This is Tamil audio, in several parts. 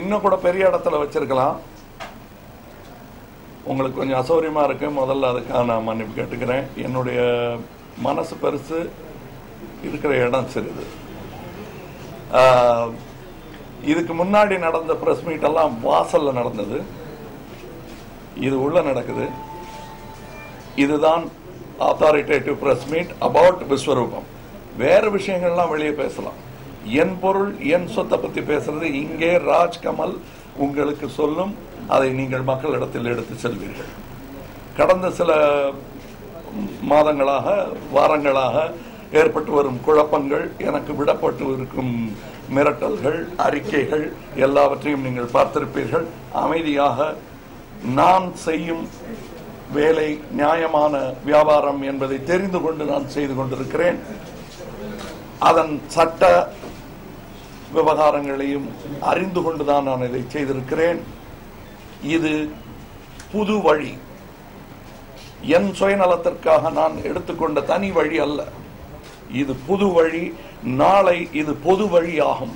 இன்னும் கூட பெரிய இடத்துல வச்சிருக்கலாம் உங்களுக்கு கொஞ்சம் அசௌரியமா இருக்கு முதல்ல அதுக்காக நான் மன்னிப்பு கேட்டுக்கிறேன் என்னுடைய மனசு பெருசு இருக்கிற இடம் சிறிது ஆஹ், இதுக்கு முன்னாடி நடந்த பிரஸ் மீட் எல்லாம் வாசல்ல நடந்தது இது உள்ள நடக்குது இதுதான் authoritative press meet about Vishwaroopam வேற விஷயங்கள்லாம் வெளியே பேசலாம் என் பொருள் என் சொத்தை பத்தி பேசுறது இங்கே ராஜ் கமல் உங்களுக்கு சொல்லும் அதை நீங்கள் மக்களிடத்தில் எடுத்து செல்வீர்கள் கடந்த சில மாதங்களாக வாரங்களாக ஏற்பட்டு வரும் குழப்பங்கள் எனக்கு விடப்பட்டு இருக்கும் மிரட்டல்கள் அறிக்கைகள் எல்லாவற்றையும் நீங்கள் பார்த்திருப்பீர்கள் அமைதியாக நான் செய்யும் வேலை நியாயமான வியாபாரம் என்பதை தெரிந்து கொண்டு நான் செய்து கொண்டிருக்கிறேன் அதன் சட்ட விவகாரங்களையும் அறிந்து கொண்டுதான் நான் இதை செய்திருக்கிறேன் இது புது வழி என் சுயநலத்திற்காக நான் எடுத்துக்கொண்ட தனி வழி அல்ல இது புது வழி நாளை இது பொது வழியாகும்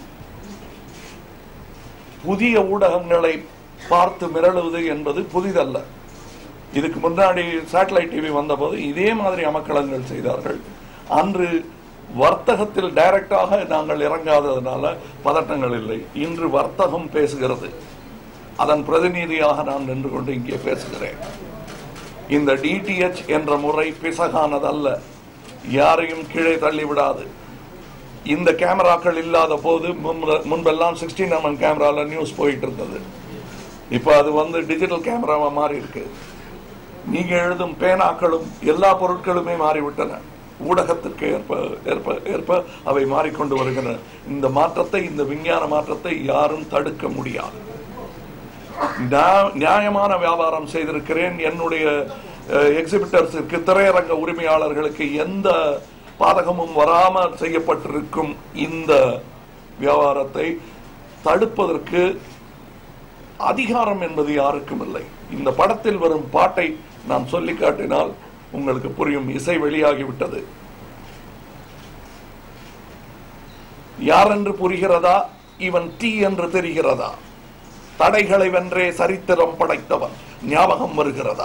புதிய ஊடகங்களை பார்த்து மிரளுவது என்பது புதிதல்ல இதுக்கு முன்னாடி சேட்டலைட் டிவி வந்தபோது இதே மாதிரி அமக்களங்கள் செய்தார்கள் அன்று வர்த்தகத்தில் டைரக்டாக நாங்கள் இறங்காததுனால பதட்டங்கள் இல்லை இன்று வர்த்தகம் பேசுகிறது அதன் பிரதிநிதியாக நான் நின்று கொண்டு இங்கே பேசுகிறேன் இந்த டிடிஎச் என்ற முறை பிசகானதல்ல யாரையும் கீழே தள்ளிவிடாது இந்த கேமராக்கள் இல்லாத போது முன்பு- முன்பெல்லாம் சிக்ஸ்டீன் எம்எம் கேமரால நியூஸ் போயிட்டு இருந்தது இப்போ அது வந்து டிஜிட்டல் கேமராவா மாறி இருக்கு நீங்க எழுதும் பேனாக்களும் எல்லா பொருட்களுமே மாறிவிட்டன ஊடகத்திற்கு ஏற்ப ஏற்ப ஏற்ப அவை மாறிக்கொண்டு வருகின்றன இந்த மாற்றத்தை இந்த விஞ்ஞான மாற்றத்தை யாரும் தடுக்க முடியாது நியா- நியாயமான வியாபாரம் செய்திருக்கிறேன் என்னுடைய எக்ஸிபிட்டர்ஸுக்கு திரையரங்க உரிமையாளர்களுக்கு எந்த பாதகமும் வராமல் செய்யப்பட்டிருக்கும் இந்த வியாபாரத்தை தடுப்பதற்கு அதிகாரம் என்பது யாருக்கும் இல்லை இந்த படத்தில் வரும் பாட்டை நான் சொல்லி காட்டினால் உங்களுக்கு புரியும் இசை வெளியாகிவிட்டது யார் என்று புரிகிறதா இவன் தீ என்று தெரிகிறதா தடைகளை வென்றே சரித்திரம் படைத்தவன் ஞாபகம் வருகிறதா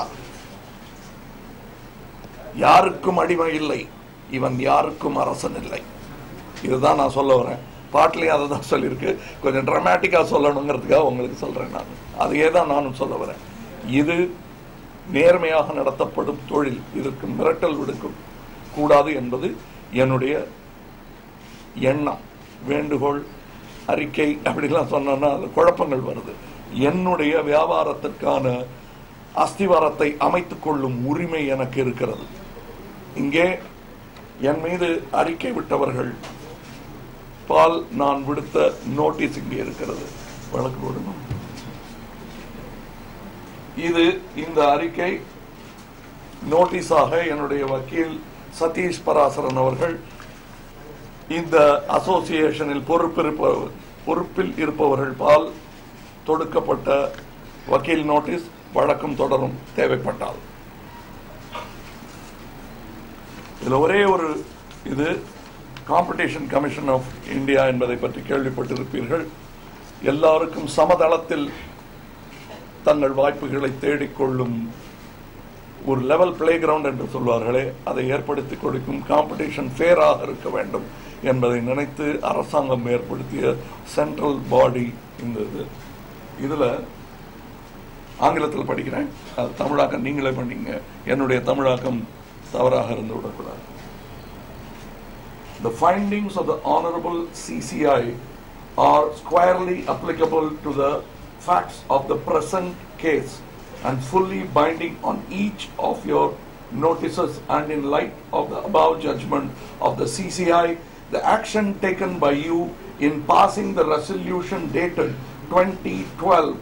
யாருக்கும் அடிமை இல்லை இவன் யாருக்கும் அரசன் இல்லை இதுதான் நான் சொல்ல வரேன் பாட்டிலையும் அதை தான் சொல்லியிருக்கு கொஞ்சம் ட்ரமாட்டிக்கா சொல்லணுங்கிறதுக்காக உங்களுக்கு சொல்றேன் நான் அதையே தான் நானும் சொல்ல வரேன் இது நேர்மையாக நடத்தப்படும் தொழில் இதற்கு மிரட்டல் விடுக்கும் கூடாது என்பது என்னுடைய எண்ணம் வேண்டுகோள் அறிக்கை அப்படிலாம் சொன்னோன்னா அது குழப்பங்கள் வருது என்னுடைய வியாபாரத்திற்கான அஸ்திவாரத்தை அமைத்துக் கொள்ளும் உரிமை எனக்கு இருக்கிறது இங்கே என் மீது அறிக்கை விட்டவர்கள் பால் நான் விடுத்த நோட்டீஸ் இங்கே இருக்கிறது வழக்கு போடணும் இது இந்த அறிக்கை நோட்டீஸாக என்னுடைய வக்கீல் சதீஷ் பராசரன் அவர்கள் இந்த அசோசியேஷனில் பொறுப்பிருப்ப பொறுப்பில் இருப்பவர்கள் பால் தொடுக்கப்பட்ட வக்கீல் நோட்டீஸ் வழக்கம் தொடரும் தேவைப்பட்டால் இதுல ஒரே ஒரு இது காம்படிஷன் கமிஷன் ஆஃப் இந்தியா என்பதை பற்றி கேள்விப்பட்டிருப்பீர்கள் எல்லாருக்கும் சமதளத்தில் தங்கள் வாய்ப்புகளை தேடிக்கொள்ளும் ஒரு லெவல் பிளே கிரவுண்ட் என்று சொல்வார்களே அதை ஏற்படுத்தி கொடுக்கும் காம்படிஷன் ஃபேராக இருக்க வேண்டும் என்பதை நினைத்து அரசாங்கம் ஏற்படுத்திய சென்ட்ரல் பாடி இந்த இது இதுல ஆங்கிலத்தில் படிக்கிறேன் அது தமிழாக்கம் நீங்களே பண்ணீங்க என்னுடைய தமிழாக்கம் தவறாக இருந்து விடக்கூடாது The findings of the Honorable CCI are squarely applicable to the facts of the present case and fully binding on each of your notices and in light of the above judgment of the CCI, the action taken by you in passing the resolution dated 2012,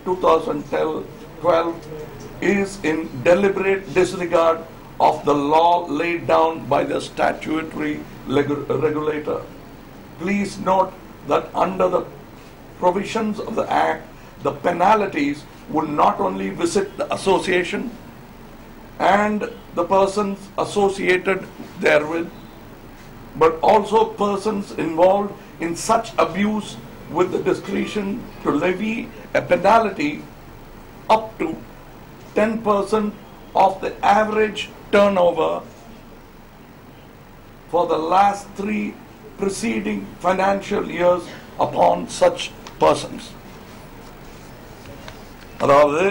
2012 is in deliberate disregard of the law laid down by the statutory legu- regulator. Please note that under the provisions of the Act, the penalties would not only visit the association and the persons associated therewith, but also persons involved in such abuse with the discretion to levy a penalty up to 10% of the average turnover for the last three preceding financial years upon such persons. அதாவது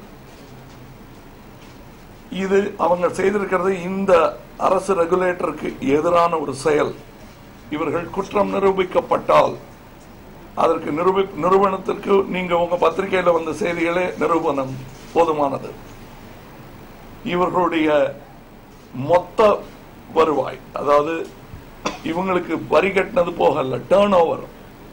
இது அவங்க செய்திருக்கிறது இந்த அரசு ரெகுலேட்டருக்கு எதிரான ஒரு செயல் இவர்கள் குற்றம் நிரூபிக்கப்பட்டால் அதற்கு நிரூபி நிறுவனத்திற்கு நீங்க உங்க பத்திரிகையில வந்த செய்திகளே நிரூபணம் போதுமானது இவர்களுடைய மொத்த வருவாய் அதாவது இவங்களுக்கு வரி கட்டினது போகல டேர்ன் ஓவர்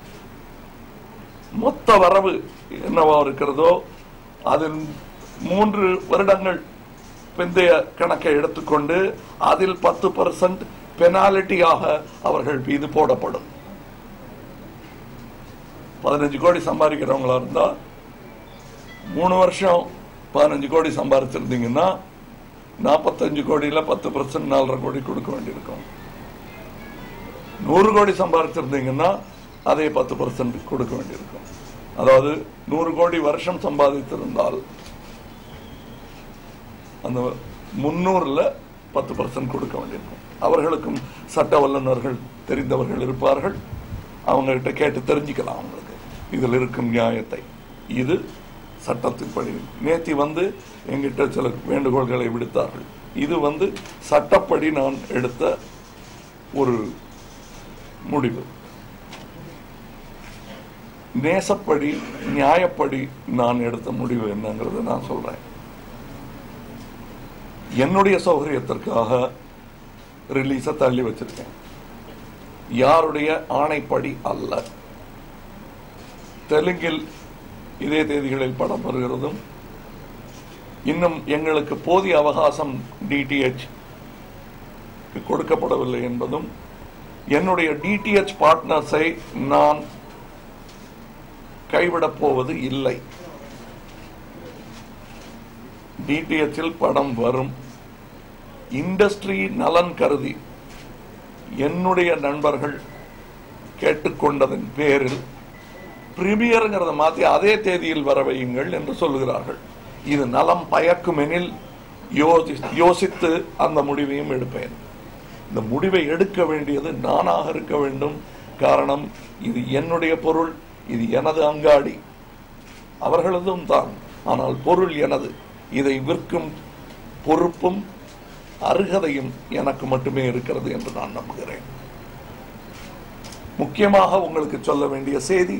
மொத்த வரவு என்னவா இருக்கிறதோ அதில் மூன்று வருடங்கள் பிந்தைய கணக்கை எடுத்துக்கொண்டு அதில் பத்து பர்சன்ட் பெனாலிட்டியாக அவர்கள் மீது போடப்படும் பதினஞ்சு கோடி சம்பாதிக்கிறவங்களா இருந்தா மூணு வருஷம் பதினஞ்சு கோடி சம்பாதிச்சிருந்தீங்கன்னா நாற்பத்தஞ்சு கோடியில பத்து பர்சன்ட் நாலரை கோடி கொடுக்க வேண்டியிருக்கும் நூறு கோடி சம்பாதிச்சிருந்தீங்கன்னா அதே பத்து பர்சன்ட் கொடுக்க வேண்டியிருக்கும் அதாவது நூறு கோடி வருஷம் சம்பாதித்திருந்தால் அந்த முன்னூறுல பத்து பர்சன்ட் கொடுக்க வேண்டியிருக்கும் அவர்களுக்கும் சட்ட வல்லுநர்கள் தெரிந்தவர்கள் இருப்பார்கள் அவங்க கிட்ட கேட்டு தெரிஞ்சுக்கலாம் அவங்களுக்கு இதில் இருக்கும் நியாயத்தை இது சட்டத்தின்படி நேத்தி வந்து எங்கிட்ட சில வேண்டுகோள்களை விடுத்தார்கள் இது வந்து சட்டப்படி நான் எடுத்த ஒரு முடிவு நேசப்படி நியாயப்படி நான் எடுத்த முடிவு என்னங்கிறத நான் சொல்றேன் என்னுடைய சௌகரியத்திற்காக ரிலீஸ தள்ளி வச்சிருக்கேன் யாருடைய ஆணைப்படி அல்ல தெலுங்கில் இதே தேதிகளில் படம் வருகிறதும் இன்னும் எங்களுக்கு போதிய அவகாசம் டிடிஎச் கொடுக்கப்படவில்லை என்பதும் என்னுடைய டிடிஎச் பார்ட்னர்ஸை நான் கைவிடப் போவது இல்லை டிடிஎச்சில் படம் வரும் இண்டஸ்ட்ரி நலன் கருதி என்னுடைய நண்பர்கள் கேட்டுக்கொண்டதன் பேரில் பிரிமியருங்கிறத மாத்தி அதே தேதியில் வர வையுங்கள் என்று சொல்லுகிறார்கள் இது நலம் பயக்குமெனில் யோசி யோசித்து அந்த முடிவையும் எடுப்பேன் இந்த முடிவை எடுக்க வேண்டியது நானாக இருக்க வேண்டும் காரணம் இது என்னுடைய பொருள் இது எனது அங்காடி அவர்களதும் தான் ஆனால் பொருள் எனது இதை விற்கும் பொறுப்பும் அருகதையும் எனக்கு மட்டுமே இருக்கிறது என்று நான் நம்புகிறேன் முக்கியமாக உங்களுக்கு சொல்ல வேண்டிய செய்தி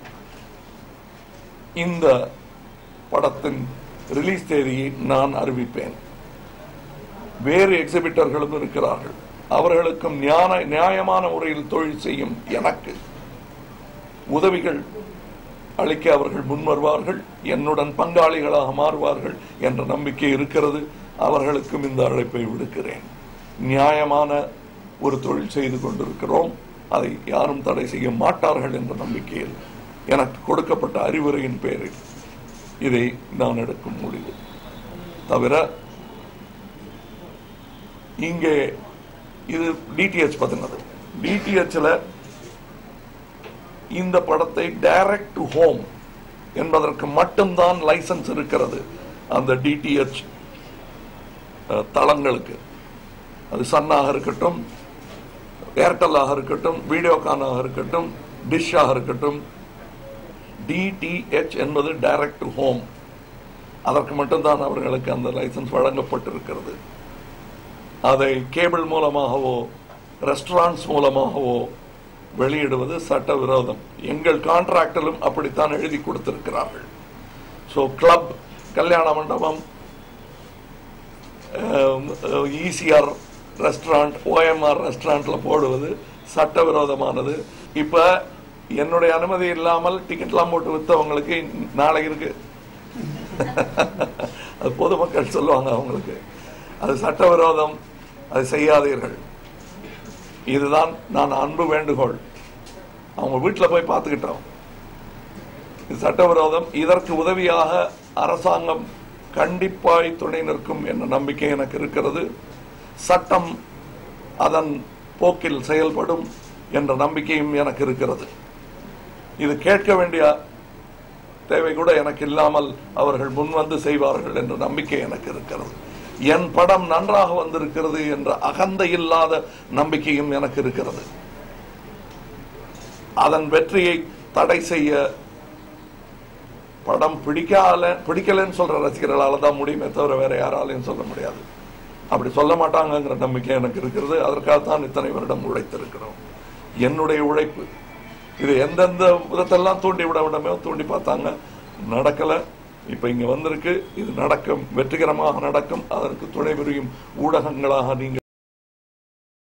இந்த படத்தின் ரிலீஸ் தேதியை நான் அறிவிப்பேன் வேறு எக்ஸிபிட்டர்களும் இருக்கிறார்கள் அவர்களுக்கும் ஞான நியாயமான முறையில் தொழில் செய்யும் எனக்கு உதவிகள் அளிக்க அவர்கள் முன்வருவார்கள் என்னுடன் பங்காளிகளாக மாறுவார்கள் என்ற நம்பிக்கை இருக்கிறது அவர்களுக்கும் இந்த அழைப்பை விடுக்கிறேன் நியாயமான ஒரு தொழில் செய்து கொண்டிருக்கிறோம் அதை யாரும் தடை செய்ய மாட்டார்கள் என்ற நம்பிக்கையில் எனக்கு கொடுக்கப்பட்ட அறிவுரையின் பேரில் இதை நான் எடுக்கும் முடிவு தவிர இங்கே இது டிடிஎச் பத்தினது டிடிஎச்ல இந்த படத்தை டைரக்ட் டு ஹோம் என்பதற்கு மட்டும்தான் லைசன்ஸ் இருக்கிறது அந்த டிடிஎச் தளங்களுக்கு அது சன்னாக இருக்கட்டும் ஏர்டெல்லாக இருக்கட்டும் வீடியோகானாக இருக்கட்டும் டிஷ்ஷாக இருக்கட்டும் டிடிஎச் என்பது டைரக்ட் டு ஹோம் அதற்கு மட்டும்தான் அவர்களுக்கு அந்த லைசன்ஸ் வழங்கப்பட்டிருக்கிறது அதை கேபிள் மூலமாகவோ ரெஸ்டாரண்ட்ஸ் மூலமாகவோ வெளியிடுவது சட்டவிரோதம் எங்கள் கான்ட்ராக்டிலும் அப்படித்தான் எழுதி கொடுத்திருக்கிறார்கள் ஸோ கிளப் கல்யாண மண்டபம் இசிஆர் ரெஸ்டாரண்ட் ஓஎம்ஆர் ரெஸ்டாரண்ட்ல போடுவது சட்டவிரோதமானது இப்ப என்னுடைய அனுமதி இல்லாமல் டிக்கெட்லாம் போட்டு வித்தவங்களுக்கு நாளைக்கு இருக்கு அது பொதுமக்கள் சொல்லுவாங்க அவங்களுக்கு அது சட்டவிரோதம் அது செய்யாதீர்கள் இதுதான் நான் அன்பு வேண்டுகோள் அவங்க வீட்டில் போய் பார்த்துக்கிட்டோம் இது சட்டவிரோதம் இதற்கு உதவியாக அரசாங்கம் கண்டிப்பாய் துணை நிற்கும் என்ற நம்பிக்கை எனக்கு இருக்கிறது சட்டம் அதன் போக்கில் செயல்படும் என்ற நம்பிக்கையும் எனக்கு இருக்கிறது இது கேட்க வேண்டிய தேவை கூட எனக்கு இல்லாமல் அவர்கள் முன்வந்து செய்வார்கள் என்ற நம்பிக்கை எனக்கு இருக்கிறது என் படம் நன்றாக வந்திருக்கிறது என்ற அகந்தை இல்லாத நம்பிக்கையும் எனக்கு இருக்கிறது அதன் வெற்றியை தடை செய்ய படம் பிடிக்கல பிடிக்கலன்னு சொல்ற ரசிகர்களால தான் முடியுமே தவிர வேற யாராலையும் சொல்ல முடியாது அப்படி சொல்ல மாட்டாங்கங்கிற நம்பிக்கை எனக்கு இருக்கிறது அதற்காகத்தான் இத்தனை வருடம் உழைத்திருக்கிறோம் என்னுடைய உழைப்பு இது எந்தெந்த விதத்தெல்லாம் தூண்டி விட விடமே தூண்டி பார்த்தாங்க நடக்கல இப்ப இங்க வந்திருக்கு இது நடக்கும் வெற்றிகரமாக நடக்கும் அதற்கு துணை புரியும் ஊடகங்களாக நீங்கள்